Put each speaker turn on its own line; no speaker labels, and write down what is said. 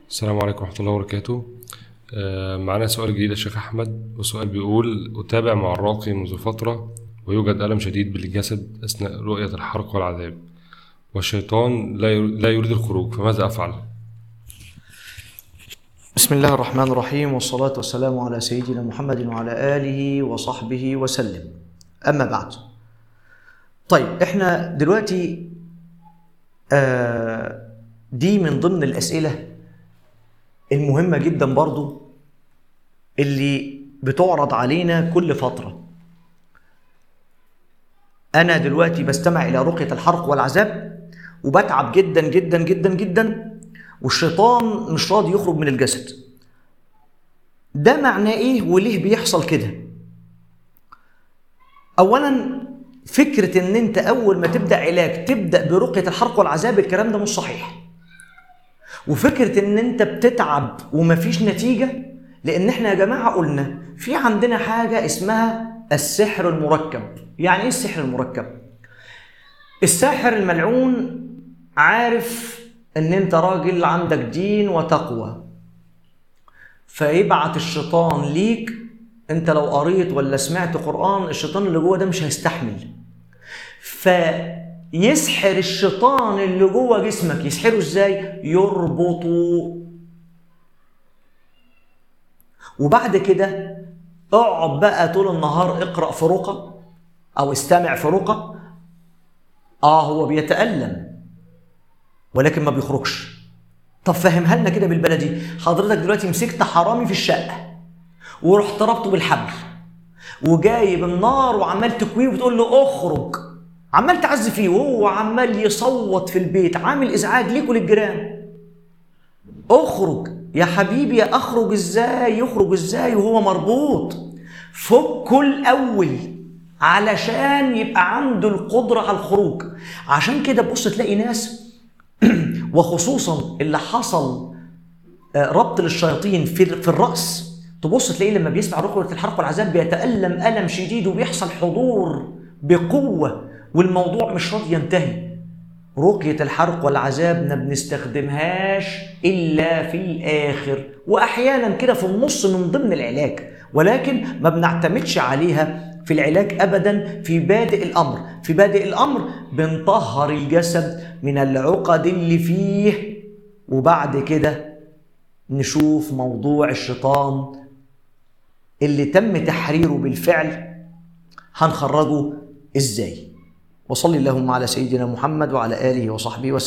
السلام عليكم ورحمة الله وبركاته آه، معنا سؤال جديد يا شيخ أحمد والسؤال بيقول أتابع مع الراقي منذ فترة ويوجد ألم شديد بالجسد أثناء رؤية الحرق والعذاب والشيطان لا ير- لا يريد الخروج فماذا أفعل؟
بسم الله الرحمن الرحيم والصلاة والسلام على سيدنا محمد وعلى آله وصحبه وسلم أما بعد طيب احنا دلوقتي آه دي من ضمن الأسئلة المهمة جدا برضو اللي بتعرض علينا كل فترة أنا دلوقتي بستمع إلى رقية الحرق والعذاب وبتعب جدا جدا جدا جدا والشيطان مش راضي يخرج من الجسد ده معناه ايه وليه بيحصل كده اولا فكره ان انت اول ما تبدا علاج تبدا برقيه الحرق والعذاب الكلام ده مش صحيح وفكره ان انت بتتعب ومفيش نتيجه لان احنا يا جماعه قلنا في عندنا حاجه اسمها السحر المركب يعني ايه السحر المركب الساحر الملعون عارف ان انت راجل عندك دين وتقوى فيبعت الشيطان ليك انت لو قريت ولا سمعت قرآن الشيطان اللي جوه ده مش هيستحمل فيسحر الشيطان اللي جوه جسمك يسحره ازاي يربطه وبعد كده اقعد بقى طول النهار اقرأ في رقى او استمع في رقى اه هو بيتألم ولكن ما بيخرجش طب فهمها لنا كده بالبلدي حضرتك دلوقتي مسكت حرامي في الشقه ورحت ربطه بالحبل وجايب النار وعمال تكويه وتقول له اخرج عمال تعزي فيه وهو عمال يصوت في البيت عامل ازعاج ليك وللجيران اخرج يا حبيبي اخرج ازاي يخرج ازاي وهو مربوط فكه الاول علشان يبقى عنده القدره على الخروج عشان كده بص تلاقي ناس وخصوصا اللي حصل آه، ربط للشياطين في في الراس تبص تلاقيه لما بيسمع رقية الحرق والعذاب بيتألم ألم شديد وبيحصل حضور بقوة والموضوع مش راضي ينتهي رقية الحرق والعذاب ما بنستخدمهاش إلا في الآخر وأحيانا كده في النص من ضمن العلاج ولكن ما بنعتمدش عليها في العلاج أبدا في بادئ الأمر في بادئ الأمر بنطهر الجسد من العقد اللي فيه وبعد كده نشوف موضوع الشيطان اللي تم تحريره بالفعل هنخرجه ازاي وصلي اللهم على سيدنا محمد وعلى اله وصحبه وسلم